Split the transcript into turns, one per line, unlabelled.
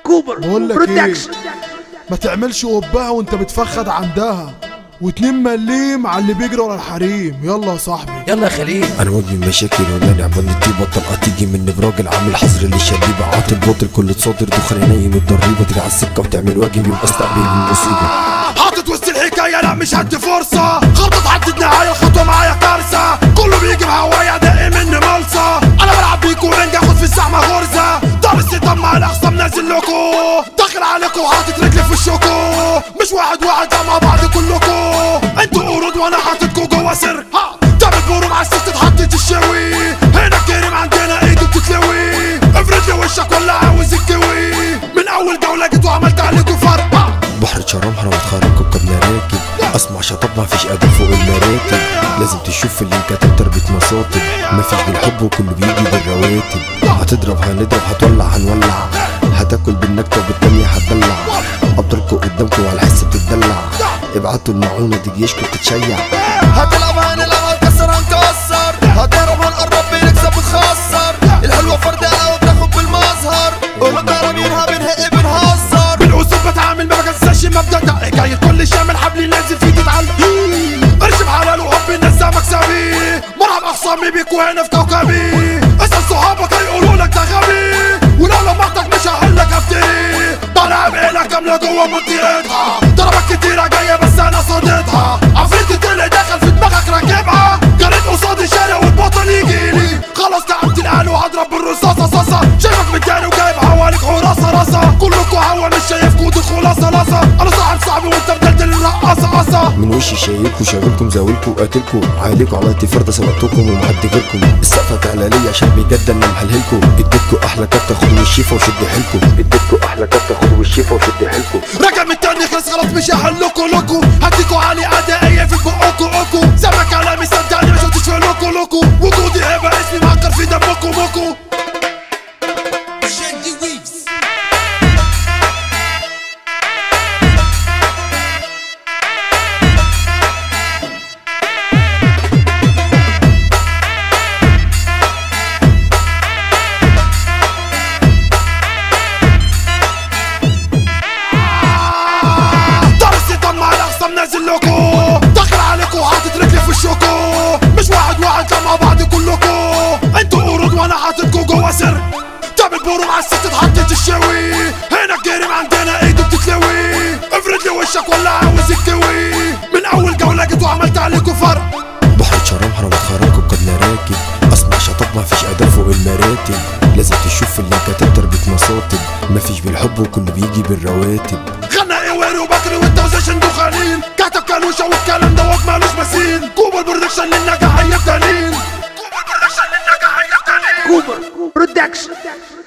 كوبر
بقول لك ايه
برودكشن
ما تعملش قبها وانت بتفخد عندها واتنين مليم على اللي بيجري ورا الحريم يلا يا صاحبي
يلا يا خليل
انا وجهي مشاكل ومانع بنتي بطل هتيجي من براجل عامل حظر للشبيبة عاطل باطل كل تصادر دخل نايم الضريبة تيجي على السكة وتعمل واجب يبقى استقبل المصيبة
حاطط وسط الحكايه لا مش هدي فرصه خطط حدد نهايه الخطوه معايا كارثه كله بيجي بهوايا داقي مني ملصه انا بلعب بيكو رنج اخد في الزحمه غرزه دار الستام مع الاخصام نازل لكو داخل عليكو حاطط رجلي في الشوكو مش واحد واحد ده مع بعض كلكو انتوا قرود وانا حاططكو جوا سر ها جابت بورو مع الست اتحطت الشوي هنا كريم عندنا ايده بتتلوي افرد لي وشك ولا عاوز الكوي من اول جوله جيت وعملت عليكو فرق ها.
بحر شرمها وتخرجكم قبل راكب اسمع شطب ما فيش ادب فوق المراتب لازم تشوف اللي انكتب تربة مصاطب ما فيش بالحب وكله بيجي بالرواتب هتضرب هنضرب هتولع هنولع هتاكل بالنكتة وبالتانية هتدلع افضلكوا قدامكوا على الحس بتدلع ابعتوا المعونة دي جيشكوا تتشيع
هتلعب هنلعب هنكسر هنكسر هتهرب هنقرب بنكسب ونخسر الحلوة فردقة وبتاخد بالمظهر قولوا ضربينها بنهق بنهزر
بالاسلوب بتعامل ما بجزاش مبدا ده حكايه كل شامل حبل نازل فيه تتعلم ارجع حلال وحب الناس ده مكسبي مرحب اخصامي بيك وهنا في كوكبي اسال صحابك هيقولوا لك ده غبي ولو لمحتك مش هقول لك افتري طالع بعينك كامله جوه منطقتها ضربك كتيره جايه بس انا صديتها عفريت اللي داخل في دماغك راكبها جريت قصادي شارع والبطل يجيلي خلاص تعبت الان وهضرب بالرصاصه صاصه شايفك متجاني وجايب حواليك حراسه راسه كلكوا هوا مش شايفكوا دي خلاصه لصه انا صاحب صاحبي وانت مدلدل الرقاصه قصه
من وشي شايلكوا شاغلكوا زاولكوا قاتلكوا عايلكوا عملت فردة سبقتكم ومحد غيركم السقفة تعلى لي عشان بجد انا مهلهلكوا اديتكوا احلى كابتة خدوا الشيفة وشد حيلكوا اديتكوا احلى كابتة خدوا الشيفة وشد حيلكوا
رجع من تاني خلص غلط مش هحلكوا لكوا هديكوا علي ادائيه في بقكوا اوكو سامع كلامي صدقني ما شفتش في لوكو لوكو وجودي هبه اسمي معكر في دمكوا موكو دار الستان مع الاخصام نازل لكو داخل عليكو حاطط رجلي في الشوكو مش واحد واحد ده مع بعض كلكو انتوا قرود وانا حاططكو جوا سر جاب البورو مع الست اتحطت الشوي هنا الجريم عندنا ايده بتتلوي افرد لي وشك ولا عاوز الكوي من اول جوله جيت وعملت عليكو فرق
بحر شرمها وتخرجكوا قبل راكب اسمع شطب ما فيش ادب فوق المراتب لازم تشوف اللي انكتب تربة مصاطب ما فيش بالحب وكله بيجي بالرواتب
غنى ايه ويري وبكري والتوزيشن دخانين كاتب كانوشة والكلام ده وقت مالوش مثيل كوبر برودكشن للنجاح هي الدليل كوبر برودكشن للنجاح هي الدليل
كوبر برودكشن